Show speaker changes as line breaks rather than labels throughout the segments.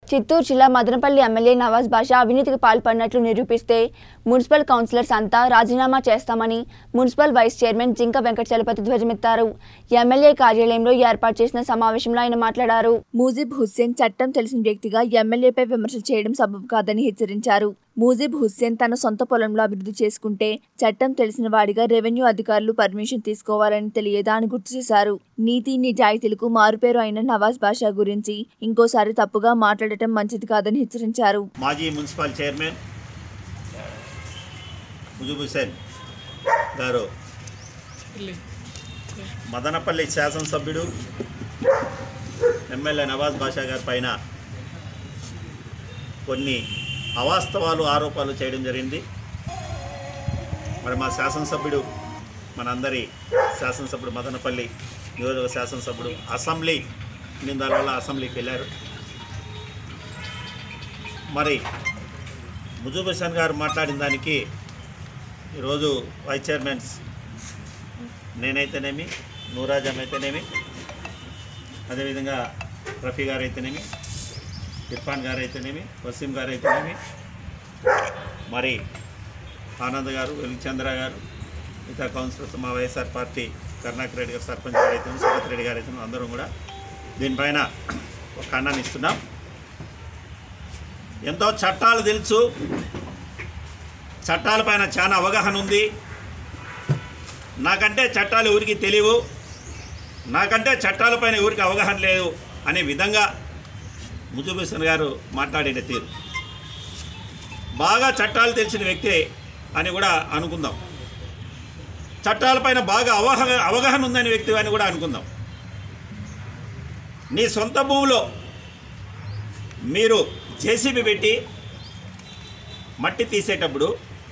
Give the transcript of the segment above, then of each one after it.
చిత్తూరు జిల్లా మదనపల్లి ఎమ్మెల్యే నవాజ్ బాషా అవినీతికి పాల్పడినట్లు నిరూపిస్తే మున్సిపల్ కౌన్సిలర్స్ అంతా రాజీనామా చేస్తామని మున్సిపల్ వైస్ చైర్మన్ జింక వెంకట చలపతి ధ్వజమెత్తారు ఎమ్మెల్యే కార్యాలయంలో ఏర్పాటు చేసిన సమావేశంలో ఆయన మాట్లాడారు మూజిబ్ హుస్సేన్ చట్టం తెలిసిన వ్యక్తిగా ఎమ్మెల్యేపై విమర్శలు చేయడం సబబు కాదని హెచ్చరించారు మూజిబ్ హుస్సేన్ తన సొంత పొలంలో అభివృద్ధి చేసుకుంటే చట్టం తెలిసిన వాడిగా రెవెన్యూ అధికారులు పర్మిషన్ తీసుకోవాలని తెలియదా అని గుర్తు చేశారు నీతి నిజాయితీలకు మారుపేరు అయిన నవాజ్ బాషా గురించి ఇంకోసారి తప్పుగా మాట్లాడటం మంచిది కాదని హెచ్చరించారు
మాజీ మున్సిపల్ చైర్మన్ ముజుబ్ హుసేన్ గారు మదనపల్లి శాసనసభ్యుడు ఎమ్మెల్యే నవాజ్ బాషా గారి పైన కొన్ని అవాస్తవాలు ఆరోపణలు చేయడం జరిగింది మరి మా శాసనసభ్యుడు మనందరి శాసనసభ్యుడు మదనపల్లి నియోజక శాసనసభ్యుడు అసెంబ్లీ నిందాల వల్ల అసెంబ్లీకి వెళ్ళారు మరి ముజూబ్ హుసేన్ గారు మాట్లాడిన దానికి ఈరోజు వైస్ చైర్మన్స్ నేనైతేనేమి నూరాజం అయితేనేమి అదేవిధంగా రఫీ గారు అయితేనేమి ఇర్ఫాన్ గారు అయితేనేమి వసీం గారు అయితేనేమి మరి ఆనంద్ గారు వెలిచంద్ర గారు ఇతర కౌన్సిలర్స్ మా వైఎస్ఆర్ పార్టీ కరుణాకర్ రెడ్డి గారు సర్పంచ్ గారు అయితే సుగత్ రెడ్డి గారు అయితే అందరం కూడా దీనిపైన ఒక ఖండాన్ని ఇస్తున్నాం ఎంతో చట్టాలు తెలుసు చట్టాలపైన చాలా అవగాహన ఉంది నాకంటే చట్టాలు ఎవరికి తెలియవు నాకంటే చట్టాలపైన ఎవరికి అవగాహన లేదు అనే విధంగా ముజుబ్ హుసేన్ గారు మాట్లాడిన తీరు బాగా చట్టాలు తెలిసిన వ్యక్తి అని కూడా అనుకుందాం చట్టాలపైన బాగా అవగాహన అవగాహన ఉందని వ్యక్తి అని కూడా అనుకుందాం నీ సొంత భూమిలో మీరు జేసీబీ పెట్టి మట్టి తీసేటప్పుడు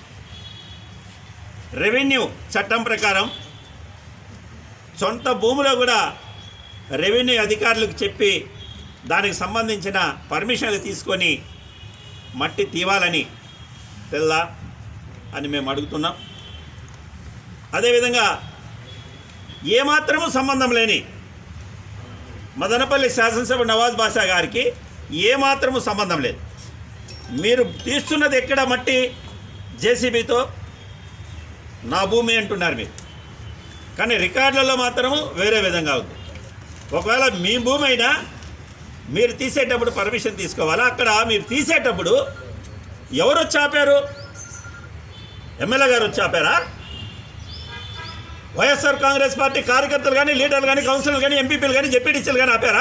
రెవెన్యూ చట్టం ప్రకారం సొంత భూమిలో కూడా రెవెన్యూ అధికారులకు చెప్పి దానికి సంబంధించిన పర్మిషన్లు తీసుకొని మట్టి తీవాలని తెల్లా అని మేము అడుగుతున్నాం అదేవిధంగా ఏమాత్రము సంబంధం లేని మదనపల్లి శాసనసభ నవాజ్ బాషా గారికి ఏమాత్రము సంబంధం లేదు మీరు తీస్తున్నది ఎక్కడ మట్టి జేసీబీతో నా భూమి అంటున్నారు మీరు కానీ రికార్డులలో మాత్రము వేరే విధంగా ఉంది ఒకవేళ మీ భూమి అయినా మీరు తీసేటప్పుడు పర్మిషన్ తీసుకోవాలా అక్కడ మీరు తీసేటప్పుడు ఎవరు వచ్చి ఆపారు ఎమ్మెల్యే గారు వచ్చి ఆపారా వైఎస్ఆర్ కాంగ్రెస్ పార్టీ కార్యకర్తలు కానీ లీడర్లు కానీ కౌన్సిలర్లు కానీ ఎంపీపీలు కానీ జెడ్పీటీసీలు కానీ ఆపారా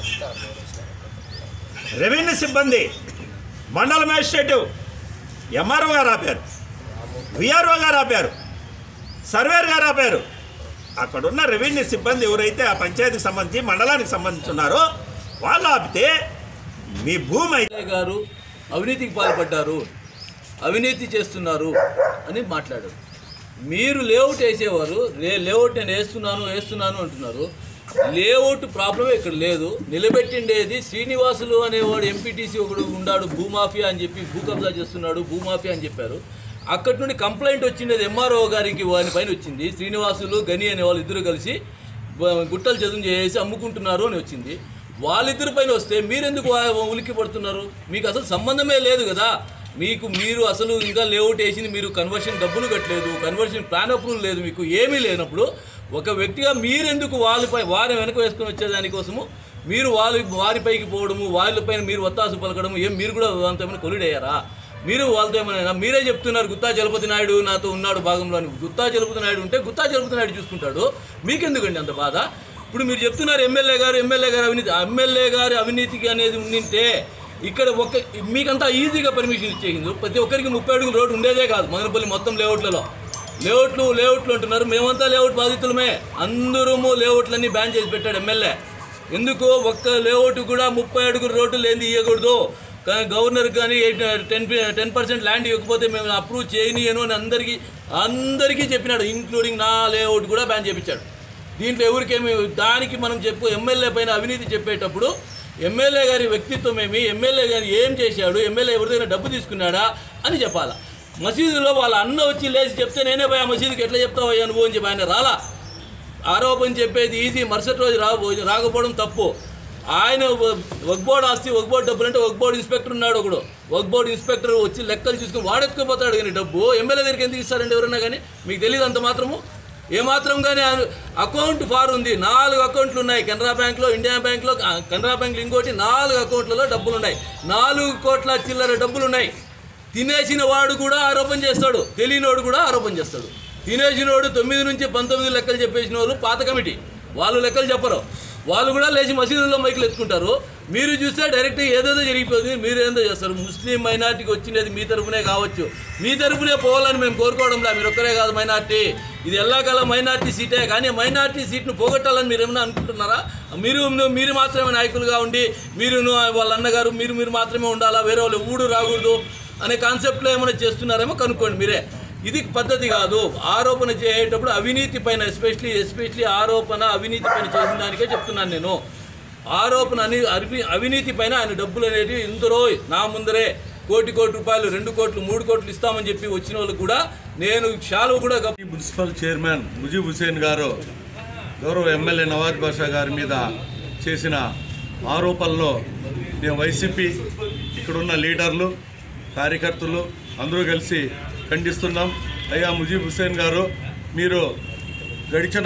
రెవెన్యూ సిబ్బంది మండల మ్యాజిస్ట్రేటు ఎంఆర్ఓ గారు ఆపారు విఆర్ఓ గారు ఆపారు సర్వేర్ గారు ఆపారు అక్కడున్న రెవెన్యూ సిబ్బంది ఎవరైతే ఆ పంచాయతీకి సంబంధించి మండలానికి సంబంధించి ఉన్నారో వాళ్ళు ఆపితే మీ భూమి అయితే
ఎమ్మెల్యే గారు అవినీతికి పాల్పడ్డారు అవినీతి చేస్తున్నారు అని మాట్లాడారు మీరు లేఅవుట్ వేసేవారు రే లేఅవుట్ నేను వేస్తున్నాను వేస్తున్నాను అంటున్నారు లేఅవుట్ ప్రాబ్లమే ఇక్కడ లేదు నిలబెట్టిండేది శ్రీనివాసులు అనేవాడు ఎంపీటీసీ ఒకడు ఉన్నాడు భూమాఫియా అని చెప్పి భూ కబ్జా చేస్తున్నాడు భూమాఫియా అని చెప్పారు అక్కడి నుండి కంప్లైంట్ వచ్చిండేది ఎంఆర్ఓ గారికి వాని పైన వచ్చింది శ్రీనివాసులు గని అనే వాళ్ళు ఇద్దరు కలిసి బ- గుట్టలు చదువు చేసి అమ్ముకుంటున్నారు అని వచ్చింది వాళ్ళిద్దరి పైన వస్తే మీరెందుకు వా- ఉలిక్కి పడుతున్నారు మీకు అసలు సంబంధమే లేదు కదా మీకు మీరు అసలు ఇంకా లేఅవుట్ వేసింది మీరు కన్వర్షన్ డబ్బులు కట్టలేదు కన్వర్షన్ ప్లాన్ అప్రూవల్ లేదు మీకు ఏమీ లేనప్పుడు ఒక వ్యక్తిగా మీరెందుకు వాళ్ళపై వారి వెనక వేసుకొని వచ్చేదానికోసము మీరు వాళ్ళ వారిపైకి పోవడము వాళ్ళపైన మీరు ఒత్తాసు పలకడము ఏం మీరు కూడా దాంతో ఏమైనా కొలిడయ్యారా మీరు వాళ్ళతో ఏమైనా మీరే చెప్తున్నారు గుత్తా చలపతి నాయుడు నాతో ఉన్నాడు భాగంలో అని గుత్తా చలపతి నాయుడు ఉంటే గుత్తా చలపతి నాయుడు చూసుకుంటాడు మీకెందుకండి అంత బాధ ఇప్పుడు మీరు చెప్తున్నారు ఎమ్మెల్యే గారు ఎమ్మెల్యే గారు అవినీతి ఎమ్మెల్యే గారి అవినీతికి అనేది ఉండింటే ఇక్కడ ఒక మీకంతా ఈజీగా పర్మిషన్ ఇచ్చేసింది ప్రతి ఒక్కరికి ముప్పై అడుగుల రోడ్డు ఉండేదే కాదు మదనపల్లి మొత్తం లేఅవుట్లలో లేఅవుట్లు లేఅవుట్లు అంటున్నారు మేమంతా లేఅవుట్ బాధితులమే అందరము లేఅవుట్లన్నీ బ్యాన్ చేసి పెట్టాడు ఎమ్మెల్యే ఎందుకు ఒక్క లేఅవుట్ కూడా ముప్పై అడుగుల రోడ్డు లేని ఇవ్వకూడదు కానీ గవర్నర్ కానీ eight ten ten percent land ఇవ్వకపోతే మేము అప్రూవ్ చేయనియను అని అందరికీ అందరికీ చెప్పినాడు ఇంక్లూడింగ్ నా లేఅవుట్ కూడా బ్యాన్ చేయించాడు దీంట్లో ఎవరికేమి దానికి మనం చెప్పు ఎమ్మెల్యే పైన అవినీతి చెప్పేటప్పుడు ఎమ్మెల్యే గారి వ్యక్తిత్వం ఏమి ఎమ్మెల్యే గారు ఏం చేశాడు ఎమ్మెల్యే ఎవరిదైనా డబ్బు తీసుకున్నాడా అని చెప్పాలా మసీదులో వాళ్ళ అన్న వచ్చి లేచి చెప్తే నేనే పోయి ఆ మసీదుకి ఎట్లా చెప్తావయ్యా నువ్వు అని చెప్పి ఆయన రాలా ఆరోపణ చెప్పేది ఈజీ మరుసటి రోజు రాబో రాకపోవడం తప్పు ఆయన వక్ బోర్డ్ ఆస్తి వక్ బోర్డ్ డబ్బులు అంటే వక్ బోర్డ్ ఇన్స్పెక్టర్ ఉన్నాడు ఒకడు వక్ బోర్డ్ ఇన్స్పెక్టర్ వచ్చి లెక్కలు చూసుకుని వాడెత్తుకుపోతాడు కానీ డబ్బు ఎమ్మెల్యే దగ్గరికి ఎందుకు ఇస్తారండి ఎవరైనా కానీ మీకు తెలియదు అంత మాత్రము ఏమాత్రం కానీ అకౌంట్ ఫార్ ఉంది నాలుగు అకౌంట్లు ఉన్నాయి కెనరా బ్యాంక్లో ఇండియా బ్యాంక్లో ఆ, కెనరా బ్యాంక్లో ఇంకోటి నాలుగు అకౌంట్లలో డబ్బులు ఉన్నాయి నాలుగు కోట్ల చిల్లర డబ్బులు ఉన్నాయి తినేసిన వాడు కూడా ఆరోపణ చేస్తాడు తెలియనోడు కూడా ఆరోపణ చేస్తాడు తినేసినోడు తొమ్మిది నుంచి పంతొమ్మిది లెక్కలు చెప్పేసిన వాళ్ళు పాత కమిటీ వాళ్ళు లెక్కలు చెప్పరు వాళ్ళు కూడా లేచి మసీదుల్లో మైకులు ఎత్తుకుంటారు మీరు చూస్తే డైరెక్ట్ ఏదేదో జరిగిపోతుంది మీరు ఏందో చేస్తారు ముస్లిం మైనార్టీకి వచ్చినది మీ తరపునే కావచ్చు మీ తరపునే పోవాలని మేము కోరుకోవడంలా మీరు ఒక్కరే కాదు మైనార్టీ ఇది ఎల్లాకాలం మైనార్టీ సీటే కానీ మైనార్టీ సీట్ను పోగొట్టాలని మీరు ఏమైనా అనుకుంటున్నారా మీరు మీరు మాత్రమే నాయకులుగా ఉండి మీరు వాళ్ళ అన్నగారు మీరు మీరు మాత్రమే ఉండాలా వేరే వాళ్ళు ఊడు రాకూడదు అనే కాన్సెప్ట్లో ఏమైనా చేస్తున్నారేమో కనుక్కోండి మీరే ఇది పద్ధతి కాదు ఆరోపణ చేసేటప్పుడు అవినీతి పైన ఎస్పెషలీ ఎస్పెషలీ ఆరోపణ అవినీతి పైన చేసిన దానికే చెప్తున్నాను నేను ఆరోపణ అని అవి- అవినీతి పైన ఆయన డబ్బులు అనేవి ఇంతరో నా ముందరే కోటి కోటి రూపాయలు రెండు కోట్లు మూడు కోట్లు ఇస్తామని చెప్పి వచ్చిన వాళ్ళు కూడా నేను షాలు కూడా గప్-
ఈ మున్సిపల్ చైర్మన్ ముజీబ్ హుసేన్ గారు గౌరవ ఎమ్మెల్యే నవాజ్ బాషా గారి మీద చేసిన ఆరోపణలో మేము వైసీపీ ఇక్కడున్న లీడర్లు కార్యకర్తలు అందరూ కలిసి ఖండిస్తున్నాం అయ్యా ముజీబ్ హుసేన్ గారు మీరు గడిచిన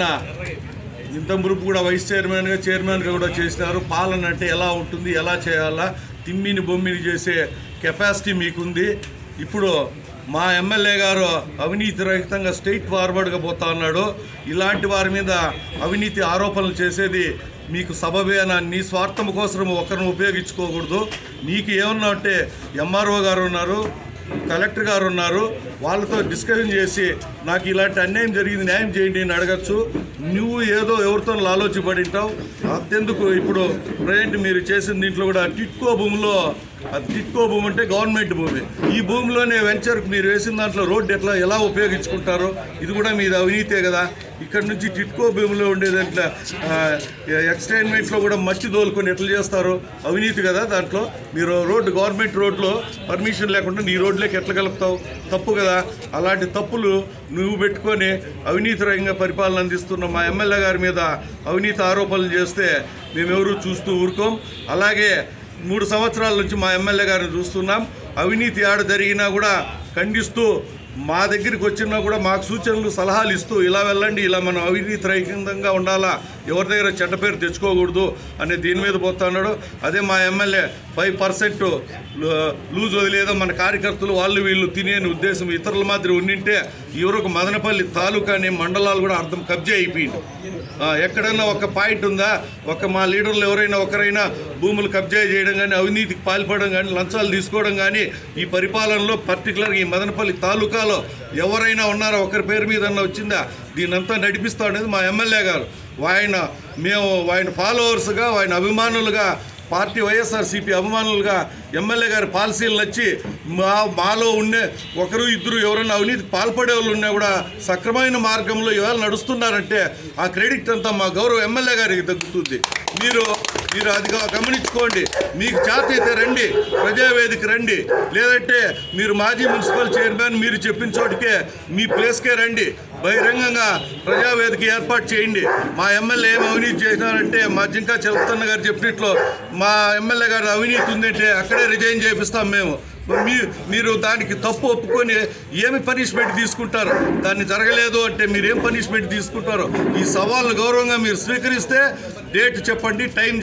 ఇంత మురుపు కూడా వైస్ చైర్మన్గా చైర్మన్గా కూడా చేసినారు పాలన అంటే ఎలా ఉంటుంది ఎలా చేయాలా తిమ్మిని బొమ్మిని చేసే కెపాసిటీ మీకుంది ఇప్పుడు మా ఎమ్మెల్యే గారు అవినీతి రహితంగా స్టేట్ ఫార్వర్డ్గా పోతా ఉన్నాడు ఇలాంటి వారి మీద అవినీతి ఆరోపణలు చేసేది మీకు సబబేనా నీ స్వార్థం కోసం ఒకరిని ఉపయోగించుకోకూడదు నీకు ఏమన్నా అంటే ఎంఆర్ఓ గారు ఉన్నారు కలెక్టర్ గారు ఉన్నారు వాళ్ళతో డిస్కషన్ చేసి నాకు ఇలాంటి అన్యాయం జరిగింది న్యాయం చేయండి అని అడగచ్చు నువ్వు ఏదో ఎవరితో ఆలోచించబడి ఉంటావు అంతెందుకు ఇప్పుడు ప్రజెంట్ మీరు చేసిన దీంట్లో కూడా టిట్కో భూమిలో అది టిట్కో భూమి అంటే గవర్నమెంట్ భూమి ఈ భూమిలోనే వెంచర్కి మీరు వేసిన దాంట్లో రోడ్డు ఎట్లా ఎలా ఉపయోగించుకుంటారో ఇది కూడా మీది అవినీతే కదా ఇక్కడ నుంచి టిట్కో భూమిలో ఉండే దాంట్లో ఎక్స్టైన్మెంట్లో కూడా మట్టి దోలుకొని ఎట్లా చేస్తారు అవినీతి కదా దాంట్లో మీరు రోడ్డు గవర్నమెంట్ రోడ్లో పర్మిషన్ లేకుండా నీ రోడ్లోకి ఎట్లా కలుపుతావు తప్పు కదా అలాంటి తప్పులు నువ్వు పెట్టుకొని అవినీతి రహితంగా పరిపాలన అందిస్తున్న మా ఎమ్మెల్యే గారి మీద అవినీతి ఆరోపణలు చేస్తే మేమెవరూ చూస్తూ ఊరుకోం అలాగే మూడు సంవత్సరాల నుంచి మా ఎమ్మెల్యే గారిని చూస్తున్నాం అవినీతి ఆడ జరిగినా కూడా ఖండిస్తూ మా దగ్గరికి వచ్చినా కూడా మాకు సూచనలు సలహాలు ఇస్తూ ఇలా వెళ్ళండి ఇలా మనం అవినీతి రహితంగా ఉండాలా ఎవరి దగ్గర చెడ్డ పేరు తెచ్చుకోకూడదు అనే దీని మీద పోతున్నాడు అదే మా ఎమ్మెల్యే ఫైవ్ పర్సెంట్ లూజ్ వదిలేదో మన కార్యకర్తలు వాళ్ళు వీళ్ళు తినేని ఉద్దేశం ఇతరుల మాదిరి ఉండింటే ఎవరికి మదనపల్లి తాలూకాని మండలాలు కూడా అర్థం కబ్జా అయిపోయింది ఆ, ఎక్కడన్నా ఒక పాయింట్ ఉందా ఒక మా లీడర్లు ఎవరైనా ఒకరైనా భూములు కబ్జా చేయడం కానీ అవినీతికి పాల్పడడం కానీ లంచాలు తీసుకోవడం కానీ ఈ పరిపాలనలో పర్టికులర్గా ఈ మదనపల్లి తాలూకాలో ఎవరైనా ఉన్నారా ఒకరి పేరు మీద అన్న వచ్చిందా దీనంతా నడిపిస్తా ఉండేది మా ఎమ్మెల్యే గారు ఆయన మేము ఆయన ఫాలోవర్స్గా ఆయన అభిమానులుగా పార్టీ వైఎస్ఆర్సీపీ అభిమానులుగా ఎమ్మెల్యే గారి పాలసీలు నచ్చి మా మాలో ఉండే ఒకరు ఇద్దరు ఎవరైనా అవినీతి పాల్పడే వాళ్ళు ఉన్నా కూడా సక్రమైన మార్గంలో ఇవాళ నడుస్తున్నారంటే ఆ క్రెడిట్ అంతా మా గౌరవ ఎమ్మెల్యే గారికి దక్కుతుంది మీరు మీరు అది గా- గమనించుకోండి మీకు చేత అయితే రండి ప్రజావేదిక రండి లేదంటే మీరు మాజీ మున్సిపల్ చైర్మన్ మీరు చెప్పిన చోటికే మీ ప్లేస్కే రండి బహిరంగంగా ప్రజావేదిక ఏర్పాటు చేయండి మా ఎమ్మెల్యే ఏం అవినీతి చేసినారంటే మా జింకా చెల్తన్న గారు చెప్పినట్లు మా ఎమ్మెల్యే గారు అవినీతి ఉందంటే అక్కడే రిజైన్ చేపిస్తాం మేము మీ మీరు దానికి తప్పు ఒప్పుకొని ఏమి పనిష్మెంట్ తీసుకుంటారు దాన్ని జరగలేదు అంటే మీరు ఏం పనిష్మెంట్ తీసుకుంటారో ఈ సవాళ్ళను గౌరవంగా మీరు స్వీకరిస్తే డేట్ చెప్పండి టైం